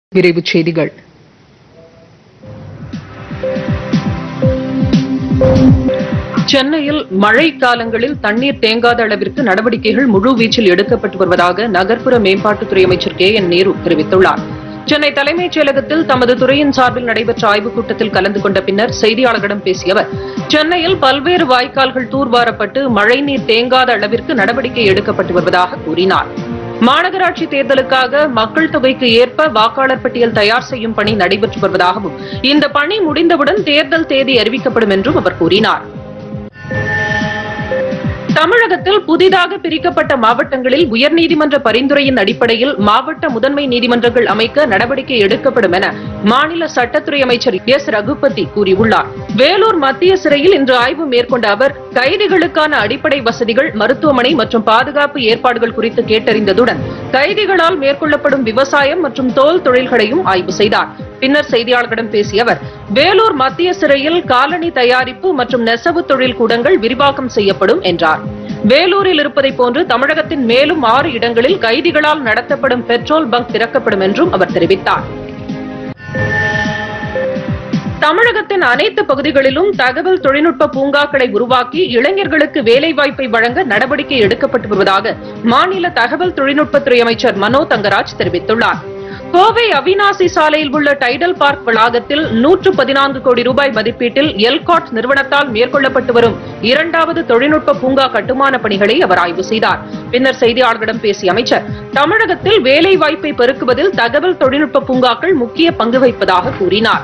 விரைவுச் செய்திகள் சென்னையில் மழை காலங்களில் தண்ணீர் தேங்காத அளவிற்கு நடவடிக்கைகள் முழுவீச்சில் எடுக்கப்பட்டு வருவதாக நகர்ப்புற மேம்பாட்டுத்துறை அமைச்சர் கே என் நேரு தெரிவித்துள்ளார் சென்னை தலைமைச் செயலகத்தில் தமது துறையின் சார்பில் நடைபெற்ற ஆய்வுக் கூட்டத்தில் கலந்து கொண்ட பின்னர் செய்தியாளர்களிடம் பேசிய அவர் சென்னையில் பல்வேறு வாய்க்கால்கள் தூர்வாரப்பட்டு மழைநீர் தேங்காத அளவிற்கு நடவடிக்கை எடுக்கப்பட்டு வருவதாக கூறினார் மாநகராட்சி தேர்தலுக்காக மக்கள் தொகைக்கு ஏற்ப வாக்காளர் பட்டியல் தயார் செய்யும் பணி நடைபெற்று வருவதாகவும் இந்த பணி முடிந்தவுடன் தேர்தல் தேதி அறிவிக்கப்படும் என்றும் அவர் கூறினார் தமிழகத்தில் புதிதாக பிரிக்கப்பட்ட மாவட்டங்களில் உயர்நீதிமன்ற பரிந்துரையின் அடிப்படையில் மாவட்ட முதன்மை நீதிமன்றங்கள் அமைக்க நடவடிக்கை எடுக்கப்படும் என மாநில சட்டத்துறை அமைச்சர் எஸ் ரகுபதி கூறியுள்ளார் வேலூர் மத்திய சிறையில் இன்று ஆய்வு மேற்கொண்ட அவர் கைதிகளுக்கான அடிப்படை வசதிகள் மருத்துவமனை மற்றும் பாதுகாப்பு ஏற்பாடுகள் குறித்து கேட்டறிந்ததுடன் கைதிகளால் மேற்கொள்ளப்படும் விவசாயம் மற்றும் தோல் தொழில்களையும் ஆய்வு செய்தார் பின்னர் செய்தியாளர்களிடம் பேசிய அவர் வேலூர் மத்திய சிறையில் காலணி தயாரிப்பு மற்றும் நெசவு தொழில் கூடங்கள் விரிவாக்கம் செய்யப்படும் என்றார் வேலூரில் இருப்பதைப் போன்று தமிழகத்தின் மேலும் ஆறு இடங்களில் கைதிகளால் நடத்தப்படும் பெட்ரோல் பங்க் திறக்கப்படும் என்றும் அவர் தெரிவித்தார் தமிழகத்தின் அனைத்து பகுதிகளிலும் தகவல் தொழில்நுட்ப பூங்காக்களை உருவாக்கி இளைஞர்களுக்கு வேலைவாய்ப்பை வழங்க நடவடிக்கை எடுக்கப்பட்டு வருவதாக மாநில தகவல் தொழில்நுட்பத்துறை அமைச்சர் மனோ தங்கராஜ் தெரிவித்துள்ளார் கோவை அவினாசி சாலையில் உள்ள டைடல் பார்க் வளாகத்தில் நூற்று பதினான்கு கோடி ரூபாய் மதிப்பீட்டில் எல்காட் நிறுவனத்தால் மேற்கொள்ளப்பட்டு வரும் இரண்டாவது தொழில்நுட்ப பூங்கா கட்டுமான பணிகளை அவர் ஆய்வு செய்தார் பின்னர் செய்தியாளர்களிடம் பேசிய அமைச்சர் தமிழகத்தில் வேலை வாய்ப்பை பெருக்குவதில் தகவல் தொழில்நுட்ப பூங்காக்கள் முக்கிய பங்கு வகிப்பதாக கூறினார்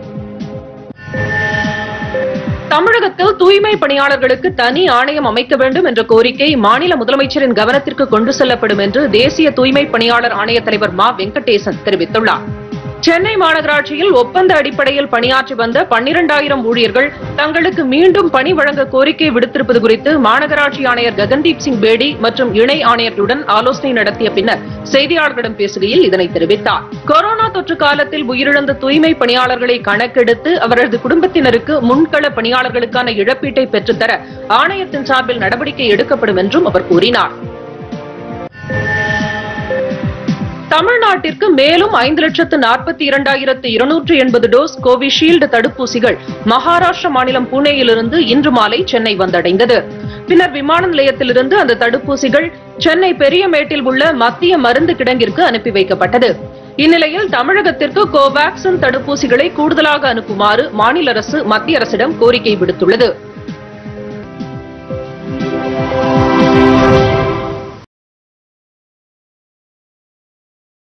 தமிழகத்தில் தூய்மை பணியாளர்களுக்கு தனி ஆணையம் அமைக்க வேண்டும் என்ற கோரிக்கை மாநில முதலமைச்சரின் கவனத்திற்கு கொண்டு செல்லப்படும் என்று தேசிய தூய்மை பணியாளர் ஆணைய தலைவர் மா வெங்கடேசன் தெரிவித்துள்ளார் சென்னை மாநகராட்சியில் ஒப்பந்த அடிப்படையில் பணியாற்றி வந்த பன்னிரண்டாயிரம் ஊழியர்கள் தங்களுக்கு மீண்டும் பணி வழங்க கோரிக்கை விடுத்திருப்பது குறித்து மாநகராட்சி ஆணையர் ககன்தீப் சிங் பேடி மற்றும் இணை ஆணையர்களுடன் ஆலோசனை நடத்திய பின்னர் செய்தியாளர்களிடம் பேசுகையில் இதனை தெரிவித்தார் கொரோனா தொற்று காலத்தில் உயிரிழந்த தூய்மை பணியாளர்களை கணக்கெடுத்து அவரது குடும்பத்தினருக்கு முன்கள பணியாளர்களுக்கான இழப்பீட்டை பெற்றுத்தர ஆணையத்தின் சார்பில் நடவடிக்கை எடுக்கப்படும் என்றும் அவர் கூறினார் தமிழ்நாட்டிற்கு மேலும் ஐந்து லட்சத்து நாற்பத்தி இரண்டாயிரத்து இருநூற்று எண்பது டோஸ் கோவிஷீல்டு தடுப்பூசிகள் மகாராஷ்டிர மாநிலம் புனேயிலிருந்து இன்று மாலை சென்னை வந்தடைந்தது பின்னர் விமான நிலையத்திலிருந்து அந்த தடுப்பூசிகள் சென்னை பெரியமேட்டில் உள்ள மத்திய மருந்து கிடங்கிற்கு அனுப்பி வைக்கப்பட்டது இந்நிலையில் தமிழகத்திற்கு கோவாக்சின் தடுப்பூசிகளை கூடுதலாக அனுப்புமாறு மாநில அரசு மத்திய அரசிடம் கோரிக்கை விடுத்துள்ளது